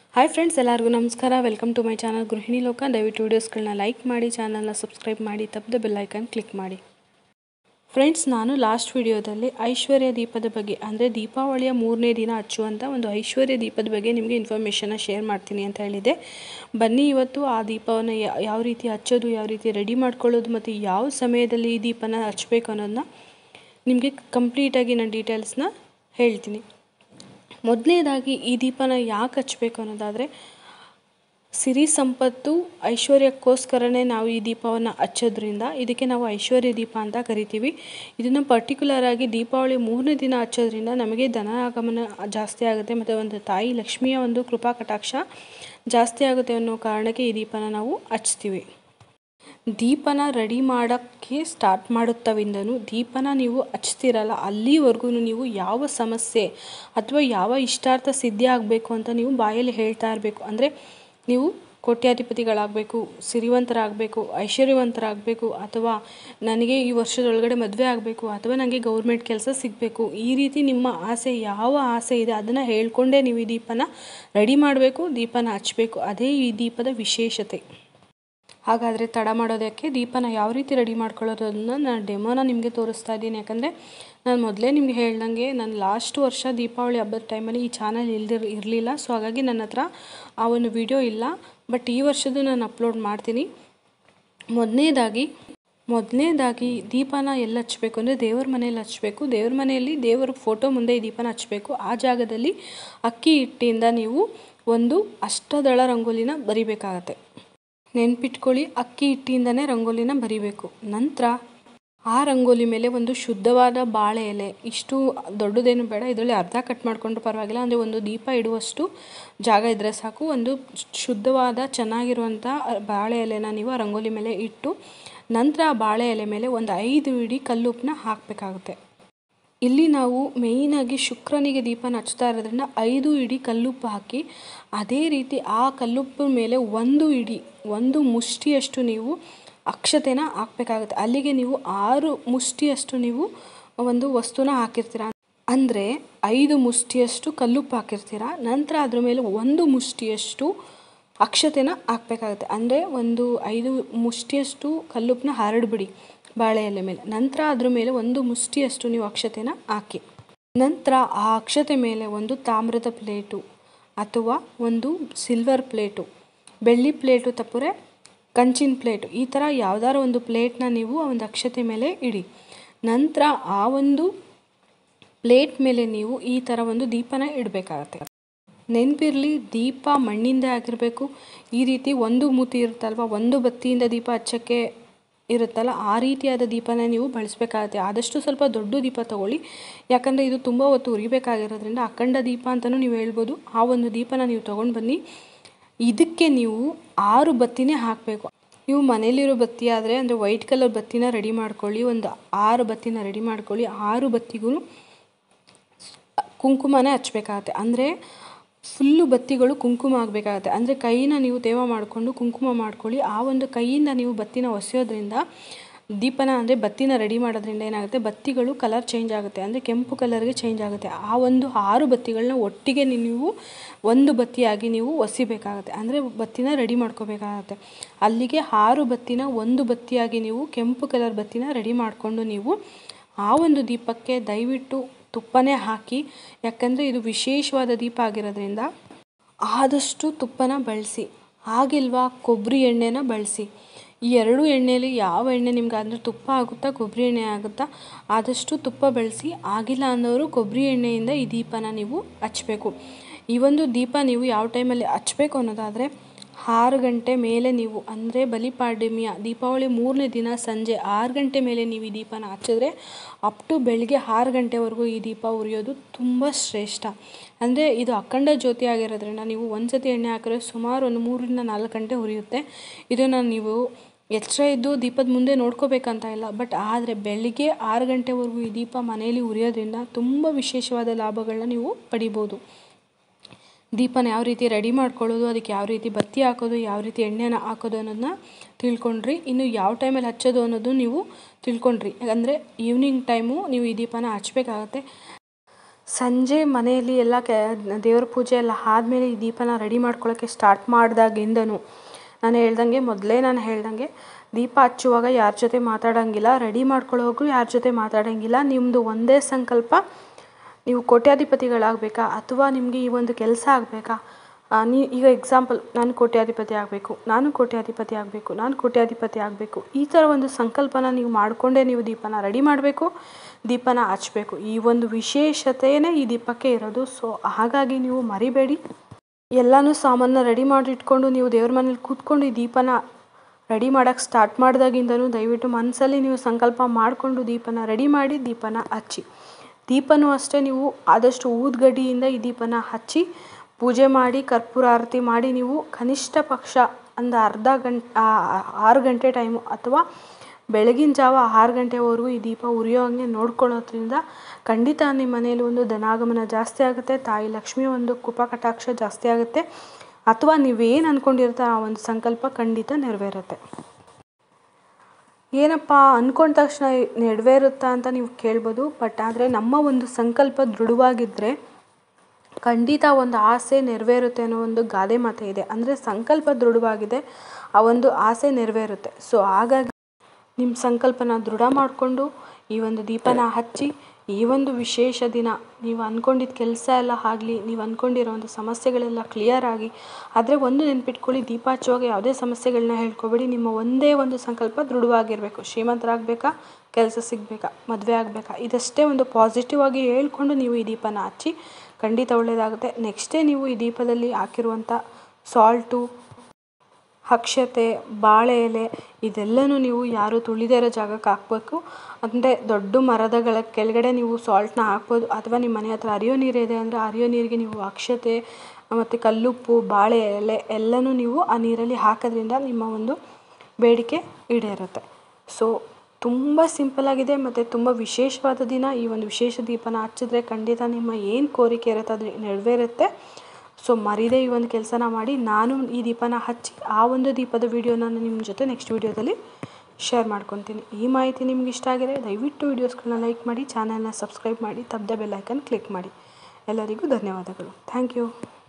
hi friends ಎಲ್ಲರಿಗೂ ನಮಸ್ಕಾರ welcome to my channel ಗೃಹಿಣಿ ಲೋಕ ದಯವಿಟ್ಟು ವೀಡಿಯೋಸ್ಗಳನ್ನ ಲೈಕ್ ಮಾಡಿ ಚಾನಲ್ನ ಸಬ್ಸ್ಕ್ರೈಬ್ ಮಾಡಿ ತಪ್ಪದೆ ಬೆಲ್ಲೈಕನ್ ಕ್ಲಿಕ್ ಮಾಡಿ ಫ್ರೆಂಡ್ಸ್ ನಾನು ಲಾಸ್ಟ್ ವಿಡಿಯೋದಲ್ಲಿ ಐಶ್ವರ್ಯ ದೀಪದ ಬಗ್ಗೆ ಅಂದರೆ ದೀಪಾವಳಿಯ ಮೂರನೇ ದಿನ ಹಚ್ಚುವಂಥ ಒಂದು ಐಶ್ವರ್ಯ ದೀಪದ ಬಗ್ಗೆ ನಿಮಗೆ ಇನ್ಫಾರ್ಮೇಷನ್ನ ಶೇರ್ ಮಾಡ್ತೀನಿ ಅಂತ ಹೇಳಿದೆ ಬನ್ನಿ ಇವತ್ತು ಆ ದೀಪವನ್ನು ಯಾ- ಯಾವ ರೀತಿ ಹಚ್ಚೋದು ಯಾವ ರೀತಿ ರೆಡಿ ಮಾಡ್ಕೊಳ್ಳೋದು ಮತ್ತು ಯಾವ ಸಮಯದಲ್ಲಿ ಈ ದೀಪನ ಹಚ್ಚಬೇಕು ಅನ್ನೋದನ್ನ ನಿಮಗೆ ಕಂಪ್ಲೀಟಾಗಿ ನಾನು ಡೀಟೇಲ್ಸ್ನ ಹೇಳ್ತೀನಿ ಮೊದಲನೇದಾಗಿ ಈ ದೀಪನ ಯಾಕೆ ಹಚ್ಚಬೇಕು ಅನ್ನೋದಾದರೆ ಸಿರಿ ಸಂಪತ್ತು ಐಶ್ವರ್ಯಕ್ಕೋಸ್ಕರನೇ ನಾವು ಈ ದೀಪವನ್ನು ಹಚ್ಚೋದ್ರಿಂದ ಇದಕ್ಕೆ ನಾವು ಐಶ್ವರ್ಯ ದೀಪ ಅಂತ ಕರಿತೀವಿ ಇದನ್ನು ಪರ್ಟಿಕ್ಯುಲರ್ ಆಗಿ ದೀಪಾವಳಿ ಮೂರನೇ ದಿನ ಹಚ್ಚೋದ್ರಿಂದ ನಮಗೆ ಧನಾಗಮನ ಜಾಸ್ತಿ ಆಗುತ್ತೆ ಮತ್ತು ಒಂದು ತಾಯಿ ಲಕ್ಷ್ಮಿಯ ಒಂದು ಕೃಪಾ ಕಟಾಕ್ಷ ಜಾಸ್ತಿ ಆಗುತ್ತೆ ಅನ್ನೋ ಕಾರಣಕ್ಕೆ ಈ ದೀಪನ ನಾವು ಹಚ್ತೀವಿ ದೀಪನ ರೆಡಿ ಮಾಡೋಕ್ಕೆ ಸ್ಟಾರ್ಟ್ ಮಾಡುತ್ತವಿಂದನೂ ದೀಪನ ನೀವು ಹಚ್ತಿರಲ್ಲ ಅಲ್ಲಿವರೆಗೂ ನೀವು ಯಾವ ಸಮಸ್ಯೆ ಅಥವಾ ಯಾವ ಇಷ್ಟಾರ್ಥ ಸಿದ್ಧಿ ಆಗಬೇಕು ಅಂತ ನೀವು ಬಾಯಲ್ಲಿ ಹೇಳ್ತಾ ಇರಬೇಕು ಅಂದರೆ ನೀವು ಕೋಟ್ಯಾಧಿಪತಿಗಳಾಗಬೇಕು ಸಿರಿವಂತರಾಗಬೇಕು ಐಶ್ವರ್ಯವಂತರಾಗಬೇಕು ಅಥವಾ ನನಗೆ ಈ ವರ್ಷದೊಳಗಡೆ ಮದುವೆ ಆಗಬೇಕು ಅಥವಾ ನನಗೆ ಗೌರ್ಮೆಂಟ್ ಕೆಲಸ ಸಿಗಬೇಕು ಈ ರೀತಿ ನಿಮ್ಮ ಆಸೆ ಯಾವ ಆಸೆ ಇದೆ ಅದನ್ನು ಹೇಳ್ಕೊಂಡೇ ನೀವು ಈ ದೀಪನ ರೆಡಿ ಮಾಡಬೇಕು ದೀಪನ ಹಚ್ಚಬೇಕು ಅದೇ ಈ ದೀಪದ ವಿಶೇಷತೆ ಹಾಗಾದರೆ ತಡ ಮಾಡೋದಕ್ಕೆ ದೀಪನ ಯಾವ ರೀತಿ ರೆಡಿ ಮಾಡ್ಕೊಳ್ಳೋದು ಅದನ್ನ ನಾನು ಡೆಮೋನ ನಿಮಗೆ ತೋರಿಸ್ತಾ ಇದ್ದೀನಿ ಯಾಕಂದರೆ ನಾನು ಮೊದಲೇ ನಿಮಗೆ ಹೇಳ್ದಂಗೆ ನಾನು ಲಾಸ್ಟ್ ವರ್ಷ ದೀಪಾವಳಿ ಹಬ್ಬದ ಟೈಮಲ್ಲಿ ಈ ಚಾನಲ್ ಇಲ್ದಿರ್ ಇರಲಿಲ್ಲ ಸೊ ಹಾಗಾಗಿ ನನ್ನ ಹತ್ರ ಆ ಒಂದು ವಿಡಿಯೋ ಇಲ್ಲ ಬಟ್ ಈ ವರ್ಷದ್ದು ನಾನು ಅಪ್ಲೋಡ್ ಮಾಡ್ತೀನಿ ಮೊದಲನೇದಾಗಿ ಮೊದಲನೇದಾಗಿ ದೀಪನ ಎಲ್ಲಿ ಹಚ್ಚಬೇಕು ಅಂದರೆ ದೇವ್ರ ಮನೆಯಲ್ಲಿ ಹಚ್ಚಬೇಕು ದೇವ್ರ ಮನೆಯಲ್ಲಿ ದೇವರ ಫೋಟೋ ಮುಂದೆ ಈ ದೀಪನ ಹಚ್ಚಬೇಕು ಆ ಜಾಗದಲ್ಲಿ ಅಕ್ಕಿ ಹಿಟ್ಟಿಂದ ನೀವು ಒಂದು ಅಷ್ಟದಳ ರಂಗೋಲಿನ ಬರಿಬೇಕಾಗತ್ತೆ ನೆನ್ಪಿಟ್ಕೊಳ್ಳಿ ಅಕ್ಕಿ ಹಿಟ್ಟಿಂದನೇ ರಂಗೋಲಿನ ಬರಿಬೇಕು ನಂತರ ಆ ರಂಗೋಲಿ ಮೇಲೆ ಒಂದು ಶುದ್ಧವಾದ ಬಾಳೆ ಎಲೆ ಇಷ್ಟು ದೊಡ್ಡದೇನು ಬೇಡ ಇದರಲ್ಲಿ ಅರ್ಧ ಕಟ್ ಮಾಡಿಕೊಂಡ್ರು ಪರವಾಗಿಲ್ಲ ಅಂದರೆ ಒಂದು ದೀಪ ಇಡುವಷ್ಟು ಜಾಗ ಇದ್ದರೆ ಸಾಕು ಒಂದು ಶುದ್ಧವಾದ ಚೆನ್ನಾಗಿರುವಂಥ ಬಾಳೆ ಎಲೆನ ನೀವು ಆ ರಂಗೋಲಿ ಮೇಲೆ ಇಟ್ಟು ನಂತರ ಆ ಬಾಳೆ ಎಲೆ ಮೇಲೆ ಒಂದು ಐದು ಇಡಿ ಕಲ್ಲುಪ್ಪನ್ನ ಹಾಕಬೇಕಾಗುತ್ತೆ ಇಲ್ಲಿ ನಾವು ಮೇಯ್ನಾಗಿ ಶುಕ್ರನಿಗೆ ದೀಪನ ಹಚ್ತಾ ಇರೋದ್ರಿಂದ ಐದು ಇಡಿ ಕಲ್ಲುಪ್ಪು ಹಾಕಿ ಅದೇ ರೀತಿ ಆ ಕಲ್ಲುಪ್ಪು ಮೇಲೆ ಒಂದು ಇಡಿ ಒಂದು ಮುಷ್ಟಿಯಷ್ಟು ನೀವು ಅಕ್ಷತೆನ ಹಾಕಬೇಕಾಗುತ್ತೆ ಅಲ್ಲಿಗೆ ನೀವು ಆರು ಮುಷ್ಟಿಯಷ್ಟು ನೀವು ಒಂದು ವಸ್ತುನ ಹಾಕಿರ್ತೀರ ಅಂದರೆ ಐದು ಮುಷ್ಟಿಯಷ್ಟು ಕಲ್ಲುಪ್ಪು ಹಾಕಿರ್ತೀರ ನಂತರ ಅದ್ರ ಮೇಲೆ ಒಂದು ಮುಷ್ಟಿಯಷ್ಟು ಅಕ್ಷತೆನ ಹಾಕಬೇಕಾಗುತ್ತೆ ಅಂದರೆ ಒಂದು ಐದು ಮುಷ್ಟಿಯಷ್ಟು ಕಲ್ಲುಪ್ಪನ್ನ ಹರಡ್ಬಿಡಿ ಬಾಳೆ ಎಲೆ ಮೇಲೆ ನಂತರ ಅದ್ರ ಮೇಲೆ ಒಂದು ಮುಷ್ಟಿಯಷ್ಟು ನೀವು ಅಕ್ಷತೆನ ಹಾಕಿ ನಂತರ ಆ ಅಕ್ಷತೆ ಮೇಲೆ ಒಂದು ತಾಮ್ರದ ಪ್ಲೇಟು ಅಥವಾ ಒಂದು ಸಿಲ್ವರ್ ಪ್ಲೇಟು ಬೆಳ್ಳಿ ಪ್ಲೇಟು ತಪ್ಪರೆ ಕಂಚಿನ ಪ್ಲೇಟು ಈ ಥರ ಯಾವ್ದಾರ ಒಂದು ಪ್ಲೇಟ್ನ ನೀವು ಆ ಒಂದು ಅಕ್ಷತೆ ಮೇಲೆ ಇಡಿ ನಂತರ ಆ ಒಂದು ಪ್ಲೇಟ್ ಮೇಲೆ ನೀವು ಈ ಥರ ಒಂದು ದೀಪನ ಇಡಬೇಕಾಗತ್ತೆ ನೆನಪಿರಲಿ ದೀಪ ಮಣ್ಣಿಂದ ಆಗಿರಬೇಕು ಈ ರೀತಿ ಒಂದು ಮೂತಿ ಇರುತ್ತಲ್ವ ಒಂದು ಬತ್ತಿಯಿಂದ ದೀಪ ಹಚ್ಚೋಕ್ಕೆ ಇರುತ್ತಲ್ಲ ಆ ರೀತಿಯಾದ ದೀಪನ ನೀವು ಬಳಸಬೇಕಾಗತ್ತೆ ಆದಷ್ಟು ಸ್ವಲ್ಪ ದೊಡ್ಡ ದೀಪ ತಗೊಳ್ಳಿ ಯಾಕಂದರೆ ಇದು ತುಂಬ ಹೊತ್ತು ಉರಿಬೇಕಾಗಿರೋದ್ರಿಂದ ಅಖಂಡ ದೀಪ ಅಂತಲೂ ನೀವು ಹೇಳ್ಬೋದು ಆ ಒಂದು ದೀಪನ ನೀವು ತೊಗೊಂಡು ಬನ್ನಿ ಇದಕ್ಕೆ ನೀವು ಆರು ಬತ್ತಿನೇ ಹಾಕಬೇಕು ನೀವು ಮನೇಲಿರೋ ಬತ್ತಿ ಆದರೆ ಅಂದರೆ ವೈಟ್ ಕಲರ್ ಬತ್ತಿನ ರೆಡಿ ಮಾಡ್ಕೊಳ್ಳಿ ಒಂದು ಆರು ಬತ್ತಿನ ರೆಡಿ ಮಾಡ್ಕೊಳ್ಳಿ ಆರು ಬತ್ತಿಗೂ ಕುಂಕುಮನೇ ಹಚ್ಬೇಕಾಗತ್ತೆ ಅಂದರೆ ಫುಲ್ಲು ಬತ್ತಿಗಳು ಕುಂಕುಮ ಆಗಬೇಕಾಗತ್ತೆ ಅಂದರೆ ಕೈನ ನೀವು ತೇವ ಮಾಡಿಕೊಂಡು ಕುಂಕುಮ ಮಾಡ್ಕೊಳ್ಳಿ ಆ ಒಂದು ಕೈಯಿಂದ ನೀವು ಬತ್ತಿನ ಒಸೆಯೋದ್ರಿಂದ ದೀಪನ ಅಂದರೆ ಬತ್ತಿನ ರೆಡಿ ಮಾಡೋದ್ರಿಂದ ಏನಾಗುತ್ತೆ ಬತ್ತಿಗಳು ಕಲರ್ ಚೇಂಜ್ ಆಗುತ್ತೆ ಅಂದರೆ ಕೆಂಪು ಕಲರ್ಗೆ ಚೇಂಜ್ ಆಗುತ್ತೆ ಆ ಒಂದು ಆರು ಬತ್ತಿಗಳನ್ನ ಒಟ್ಟಿಗೆ ನೀವು ಒಂದು ಬತ್ತಿಯಾಗಿ ನೀವು ಒಸಿಬೇಕಾಗತ್ತೆ ಅಂದರೆ ಬತ್ತಿನ ರೆಡಿ ಮಾಡ್ಕೋಬೇಕಾಗತ್ತೆ ಅಲ್ಲಿಗೆ ಆರು ಬತ್ತಿನ ಒಂದು ಬತ್ತಿಯಾಗಿ ನೀವು ಕೆಂಪು ಕಲರ್ ಬತ್ತಿನ ರೆಡಿ ಮಾಡಿಕೊಂಡು ನೀವು ಆ ಒಂದು ದೀಪಕ್ಕೆ ದಯವಿಟ್ಟು ತುಪ್ಪನೇ ಹಾಕಿ ಯಾಕಂದರೆ ಇದು ವಿಶೇಷವಾದ ದೀಪ ಆಗಿರೋದ್ರಿಂದ ಆದಷ್ಟು ತುಪ್ಪನ ಬಳಸಿ ಆಗಿಲ್ವಾ ಕೊಬ್ಬರಿ ಎಣ್ಣೆನ ಬಳಸಿ ಈ ಎರಡು ಎಣ್ಣೆಯಲ್ಲಿ ಯಾವ ಎಣ್ಣೆ ನಿಮ್ಗೆ ಅಂದರೆ ತುಪ್ಪ ಆಗುತ್ತಾ ಕೊಬ್ಬರಿ ಎಣ್ಣೆ ಆಗುತ್ತಾ ಆದಷ್ಟು ತುಪ್ಪ ಬಳಸಿ ಆಗಿಲ್ಲ ಅನ್ನೋರು ಕೊಬ್ಬರಿ ಎಣ್ಣೆಯಿಂದ ಈ ದೀಪನ ನೀವು ಹಚ್ಚಬೇಕು ಈ ಒಂದು ದೀಪ ನೀವು ಯಾವ ಟೈಮಲ್ಲಿ ಹಚ್ಚಬೇಕು ಅನ್ನೋದಾದರೆ ಆರು ಗಂಟೆ ಮೇಲೆ ನೀವು ಅಂದರೆ ಬಲಿಪಾಡ್ಯಮಿಯ ದೀಪಾವಳಿ ಮೂರನೇ ದಿನ ಸಂಜೆ ಆರು ಗಂಟೆ ಮೇಲೆ ನೀವು ಈ ದೀಪನ ಹಚ್ಚಿದ್ರೆ ಅಪ್ ಟು ಬೆಳಗ್ಗೆ ಆರು ಗಂಟೆವರೆಗೂ ಈ ದೀಪ ಉರಿಯೋದು ತುಂಬ ಶ್ರೇಷ್ಠ ಅಂದರೆ ಇದು ಅಖಂಡ ಜ್ಯೋತಿ ಆಗಿರೋದ್ರಿಂದ ನೀವು ಒಂದು ಸತಿ ಎಣ್ಣೆ ಹಾಕಿದ್ರೆ ಸುಮಾರು ಒಂದು ಮೂರರಿಂದ ನಾಲ್ಕು ಗಂಟೆ ಉರಿಯುತ್ತೆ ಇದನ್ನು ನೀವು ಎಚ್ಚರ ಇದ್ದು ದೀಪದ ಮುಂದೆ ನೋಡ್ಕೋಬೇಕಂತ ಇಲ್ಲ ಬಟ್ ಆದರೆ ಬೆಳಿಗ್ಗೆ ಆರು ಗಂಟೆವರೆಗೂ ಈ ದೀಪ ಮನೆಯಲ್ಲಿ ಉರಿಯೋದ್ರಿಂದ ತುಂಬ ವಿಶೇಷವಾದ ಲಾಭಗಳನ್ನ ನೀವು ಪಡಿಬೋದು ದೀಪನ ಯಾವ ರೀತಿ ರೆಡಿ ಮಾಡ್ಕೊಳ್ಳೋದು ಅದಕ್ಕೆ ಯಾವ ರೀತಿ ಬತ್ತಿ ಹಾಕೋದು ಯಾವ ರೀತಿ ಎಣ್ಣೆನ ಹಾಕೋದು ಅನ್ನೋದನ್ನ ತಿಳ್ಕೊಂಡ್ರಿ ಇನ್ನು ಯಾವ ಟೈಮಲ್ಲಿ ಹಚ್ಚೋದು ಅನ್ನೋದು ನೀವು ತಿಳ್ಕೊಂಡ್ರಿ ಅಂದರೆ ಈವ್ನಿಂಗ್ ಟೈಮು ನೀವು ಈ ದೀಪನ ಹಚ್ಬೇಕಾಗತ್ತೆ ಸಂಜೆ ಮನೆಯಲ್ಲಿ ಎಲ್ಲ ಕೆ ದೇವ್ರ ಪೂಜೆ ಎಲ್ಲ ಆದಮೇಲೆ ಈ ದೀಪನ ರೆಡಿ ಮಾಡ್ಕೊಳ್ಳೋಕ್ಕೆ ಸ್ಟಾರ್ಟ್ ಮಾಡಿದಾಗಿಂದನೂ ನಾನು ಹೇಳ್ದಂಗೆ ಮೊದಲೇ ನಾನು ಹೇಳ್ದಂಗೆ ದೀಪ ಹಚ್ಚುವಾಗ ಯಾರ ಜೊತೆ ಮಾತಾಡೋಂಗಿಲ್ಲ ರೆಡಿ ಮಾಡ್ಕೊಳ್ಳೋವಾಗೂ ಯಾರ ಜೊತೆ ಮಾತಾಡೋಂಗಿಲ್ಲ ನಿಮ್ಮದು ಒಂದೇ ಸಂಕಲ್ಪ ನೀವು ಕೋಟ್ಯಾಧಿಪತಿಗಳಾಗಬೇಕಾ ಅಥವಾ ನಿಮಗೆ ಈ ಒಂದು ಕೆಲಸ ಆಗಬೇಕಾ ನೀ ಈಗ ಎಕ್ಸಾಂಪಲ್ ನಾನು ಕೋಟ್ಯಾಧಿಪತಿ ಆಗಬೇಕು ನಾನು ಕೋಟ್ಯಾಧಿಪತಿ ಆಗಬೇಕು ನಾನು ಕೋಟ್ಯಾಧಿಪತಿ ಆಗಬೇಕು ಈ ಥರ ಒಂದು ಸಂಕಲ್ಪನ ನೀವು ಮಾಡಿಕೊಂಡೇ ನೀವು ದೀಪನ ರೆಡಿ ಮಾಡಬೇಕು ದೀಪನ ಹಚ್ಬೇಕು ಈ ಒಂದು ವಿಶೇಷತೆಯೇ ಈ ದೀಪಕ್ಕೆ ಇರೋದು ಸೊ ಹಾಗಾಗಿ ನೀವು ಮರಿಬೇಡಿ ಎಲ್ಲನೂ ಸಾಮಾನ ರೆಡಿ ಮಾಡಿ ಇಟ್ಕೊಂಡು ನೀವು ದೇವ್ರ ಮನೇಲಿ ಕೂತ್ಕೊಂಡು ಈ ದೀಪನ ರೆಡಿ ಮಾಡೋಕ್ಕೆ ಸ್ಟಾರ್ಟ್ ಮಾಡಿದಾಗಿಂದನೂ ದಯವಿಟ್ಟು ಮನಸ್ಸಲ್ಲಿ ನೀವು ಸಂಕಲ್ಪ ಮಾಡಿಕೊಂಡು ದೀಪನ ರೆಡಿ ಮಾಡಿ ದೀಪನ ಹಚ್ಚಿ ದೀಪನೂ ಅಷ್ಟೇ ನೀವು ಆದಷ್ಟು ಊದುಗಡ್ಡಿಯಿಂದ ಈ ದೀಪನ ಹಚ್ಚಿ ಪೂಜೆ ಮಾಡಿ ಕರ್ಪೂರ ಆರತಿ ಮಾಡಿ ನೀವು ಕನಿಷ್ಠ ಪಕ್ಷ ಒಂದು ಅರ್ಧ ಗಂಟೆ ಆರು ಗಂಟೆ ಟೈಮು ಅಥವಾ ಬೆಳಗಿನ ಜಾವ ಆರು ಗಂಟೆವರೆಗೂ ಈ ದೀಪ ಉರಿಯೋ ಹಂಗೆ ನೋಡ್ಕೊಳ್ಳೋದ್ರಿಂದ ಖಂಡಿತ ನಿಮ್ಮ ಮನೇಲಿ ಒಂದು ಧನಾಗಮನ ಜಾಸ್ತಿ ಆಗುತ್ತೆ ತಾಯಿ ಲಕ್ಷ್ಮಿ ಒಂದು ಕೃಪಾ ಕಟಾಕ್ಷ ಜಾಸ್ತಿ ಆಗುತ್ತೆ ಅಥವಾ ನೀವೇನು ಅಂದ್ಕೊಂಡಿರ್ತಾರೋ ಆ ಒಂದು ಸಂಕಲ್ಪ ಖಂಡಿತ ನೆರವೇರುತ್ತೆ ಏನಪ್ಪ ಅಂದ್ಕೊಂಡ ತಕ್ಷಣ ನೆರವೇರುತ್ತಾ ಅಂತ ನೀವು ಕೇಳ್ಬೋದು ಬಟ್ ಆದರೆ ನಮ್ಮ ಒಂದು ಸಂಕಲ್ಪ ದೃಢವಾಗಿದ್ದರೆ ಖಂಡಿತ ಒಂದು ಆಸೆ ನೆರವೇರುತ್ತೆ ಅನ್ನೋ ಒಂದು ಗಾದೆ ಮಾತೆ ಇದೆ ಅಂದರೆ ಸಂಕಲ್ಪ ದೃಢವಾಗಿದೆ ಆ ಒಂದು ಆಸೆ ನೆರವೇರುತ್ತೆ ಸೊ ಹಾಗಾಗಿ ನಿಮ್ಮ ಸಂಕಲ್ಪನ ದೃಢ ಮಾಡಿಕೊಂಡು ಈ ಒಂದು ದೀಪನ ಹಚ್ಚಿ ಈ ಒಂದು ವಿಶೇಷ ದಿನ ನೀವು ಅಂದ್ಕೊಂಡಿದ್ದ ಕೆಲಸ ಎಲ್ಲ ಆಗಲಿ ನೀವು ಅಂದ್ಕೊಂಡಿರೋ ಒಂದು ಸಮಸ್ಯೆಗಳೆಲ್ಲ ಕ್ಲಿಯರ್ ಆಗಿ ಆದರೆ ಒಂದು ನೆನ್ಪಿಟ್ಕೊಳ್ಳಿ ದೀಪ ಹಚ್ಚುವಾಗ ಯಾವುದೇ ಸಮಸ್ಯೆಗಳನ್ನ ಹೇಳ್ಕೊಬೇಡಿ ನಿಮ್ಮ ಒಂದೇ ಒಂದು ಸಂಕಲ್ಪ ದೃಢವಾಗಿರಬೇಕು ಶ್ರೀಮಂತರಾಗಬೇಕಾ ಕೆಲಸ ಸಿಗಬೇಕಾ ಮದುವೆ ಆಗಬೇಕಾ ಇದಷ್ಟೇ ಒಂದು ಪಾಸಿಟಿವ್ ಆಗಿ ಹೇಳ್ಕೊಂಡು ನೀವು ಈ ದೀಪನ ಹಚ್ಚಿ ಖಂಡಿತ ಒಳ್ಳೆಯದಾಗುತ್ತೆ ನೆಕ್ಸ್ಟೇ ನೀವು ಈ ದೀಪದಲ್ಲಿ ಹಾಕಿರುವಂಥ ಸಾಲ್ಟು ಅಕ್ಷತೆ ಬಾಳೆ ಎಲೆ ಇದೆಲ್ಲನೂ ನೀವು ಯಾರು ತುಳಿದೇ ಇರೋ ಜಾಗಕ್ಕೆ ಹಾಕಬೇಕು ಅಂದರೆ ದೊಡ್ಡ ಮರದಗಳ ಕೆಳಗಡೆ ನೀವು ಸಾಲ್ಟನ್ನ ಹಾಕ್ಬೋದು ಅಥವಾ ನಿಮ್ಮ ಮನೆ ಹತ್ರ ಹರಿಯೋ ನೀರಿದೆ ಅಂದರೆ ಹರಿಯೋ ನೀರಿಗೆ ನೀವು ಅಕ್ಷತೆ ಮತ್ತು ಕಲ್ಲುಪ್ಪು ಬಾಳೆ ಎಲೆ ಎಲ್ಲನೂ ನೀವು ಆ ನೀರಲ್ಲಿ ಹಾಕೋದ್ರಿಂದ ನಿಮ್ಮ ಒಂದು ಬೇಡಿಕೆ ಈಡೇರುತ್ತೆ ಸೊ ತುಂಬ ಸಿಂಪಲ್ಲಾಗಿದೆ ಮತ್ತು ತುಂಬ ವಿಶೇಷವಾದ ದಿನ ಈ ಒಂದು ವಿಶೇಷ ದೀಪನ ಹಚ್ಚಿದ್ರೆ ಖಂಡಿತ ನಿಮ್ಮ ಏನು ಕೋರಿಕೆ ಇರುತ್ತೆ ಅದು ನೆರವೇರುತ್ತೆ ಸೊ ಮರಿದೇ ಈ ಒಂದು ಕೆಲಸನ ಮಾಡಿ ನಾನು ಈ ದೀಪನ ಹಚ್ಚಿ ಆ ಒಂದು ದೀಪದ ವೀಡಿಯೋನ ನಿಮ್ಮ ಜೊತೆ ನೆಕ್ಸ್ಟ್ ವೀಡಿಯೋದಲ್ಲಿ ಶೇರ್ ಮಾಡ್ಕೊತೀನಿ ಈ ಮಾಹಿತಿ ನಿಮ್ಗೆ ಇಷ್ಟ ಆಗಿದೆ ದಯವಿಟ್ಟು ವೀಡಿಯೋಸ್ಗಳನ್ನ ಲೈಕ್ ಮಾಡಿ ಚಾನಲ್ನ ಸಬ್ಸ್ಕ್ರೈಬ್ ಮಾಡಿ ತಪ್ಪದೆ ಬೆಲ್ ಐಕನ್ ಕ್ಲಿಕ್ ಮಾಡಿ ಎಲ್ಲರಿಗೂ ಧನ್ಯವಾದಗಳು ಥ್ಯಾಂಕ್ ಯು